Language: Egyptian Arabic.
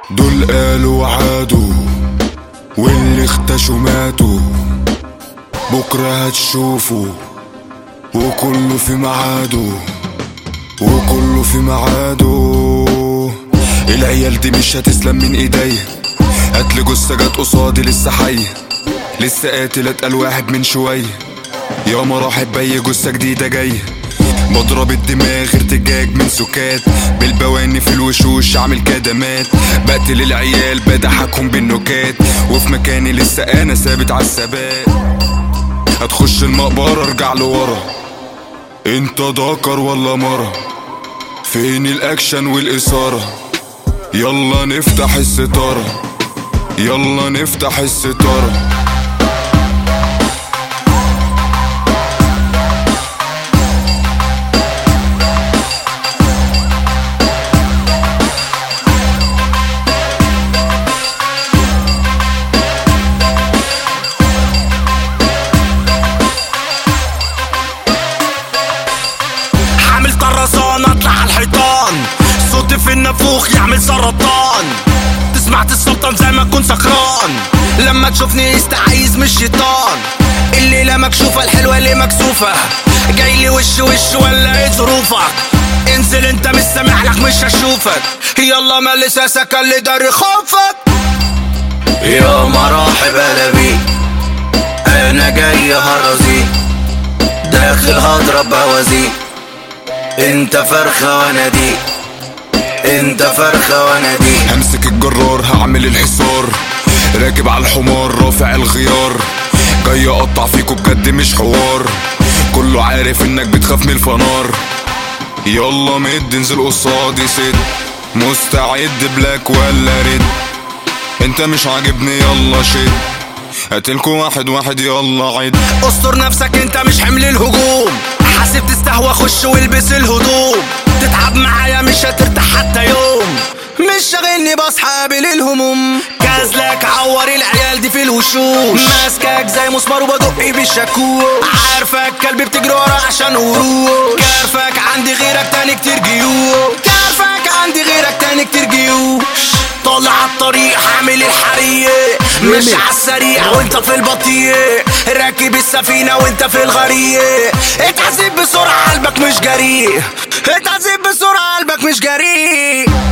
دول قالوا وعادوا واللي اختشوا ماتوا بكرة هتشوفوا وكله في ميعاده وكله في ميعاده العيال دي مش هتسلم من ايديا هاتلي جثة جت قصادي لسه حية لسه قاتل اتقل واحد من شوية ياما راحت بي جثة جديدة جاية بضرب الدماغ ارتجاج من سكات بالبواني في الوشوش عامل كدمات بقتل العيال بضحكهم بالنكات وفي مكاني لسه انا ثابت عالثبات هتخش المقبرة ارجع لورا انت ذكر ولا مرة فين الاكشن والاثارة يلا نفتح الستارة يلا نفتح الستارة حامل طرزان اطلع على الحيطان صوتي في النافوخ يعمل سرطان تسمعت السلطان زي ما كنت سكران لما تشوفني استعيذ من الشيطان الليلة مكشوفة الحلوة اللي مكسوفة جاي لي وش وش ولا ايه ظروفك انزل انت مش سامع لك مش هشوفك يلا ما لساسك اللي داري خوفك يا مراحب انا بيك انا جاي هرزيك داخل هضرب بوازيك انت فرخة وانا دي انت فرخة وانا دي همسك الجرار هعمل الحصار راكب على الحمار رافع الغيار جاي اقطع فيكوا بجد مش حوار كله عارف انك بتخاف من الفنار يلا مد انزل قصادي سد مستعد بلاك ولا رد انت مش عاجبني يلا شد قتلكوا واحد واحد يلا عد استر نفسك انت مش حمل الهجوم حاسب تستهوى خش والبس الهدوم تتعب معايا مش هترتاح حتى يوم مش شاغلني بصحى قابل الهموم كازلك عور العيال دي في الوشوش ماسكك زي مسمار وبدق بالشاكوش عارفك كلبي بتجري ورا عشان قروش كارفك عندي غيرك تاني كتير جيوش كارفك عندي غيرك تاني كتير جيوش طالع على الطريق حامل الحريق مش على السريع وانت في البطيء راكب السفينة وانت في الغريق اتعذب بسرعة قلبك مش جريء اتعذب بسرعة قلبك مش جريء